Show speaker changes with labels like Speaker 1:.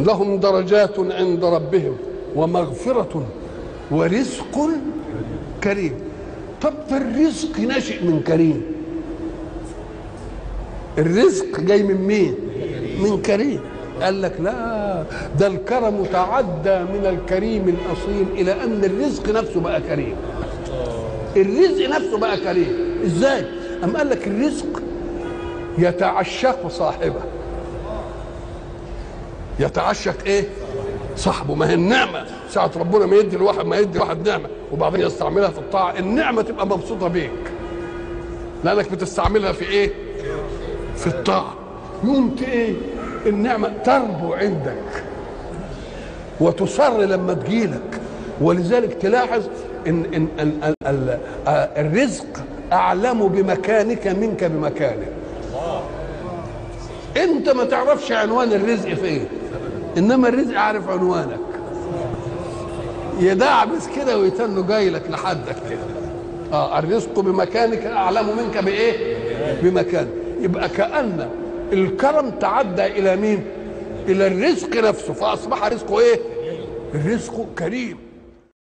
Speaker 1: لهم درجات عند ربهم ومغفرة ورزق كريم طب الرزق ناشئ من كريم الرزق جاي من مين من كريم قال لك لا ده الكرم تعدى من الكريم الاصيل الى ان الرزق نفسه بقى كريم الرزق نفسه بقى كريم ازاي ام قال لك الرزق يتعشق صاحبه يتعشق ايه صاحبه ما هي النعمه ساعه ربنا ما يدي الواحد ما يدي واحد نعمه وبعدين يستعملها في الطاعه النعمه تبقى مبسوطه بيك لانك بتستعملها في ايه في الطاعه يوم ايه النعمه تربو عندك وتصر لما تجيلك ولذلك تلاحظ ان ان, إن, إن, إن الرزق اعلم بمكانك منك بمكانه انت ما تعرفش عنوان الرزق فين انما الرزق عارف عنوانك يدعبس كده ويتنه جاي لك لحدك كده اه الرزق بمكانك اعلم منك بايه بمكان يبقى كان الكرم تعدى الى مين الى الرزق نفسه فاصبح رزقه ايه الرزق كريم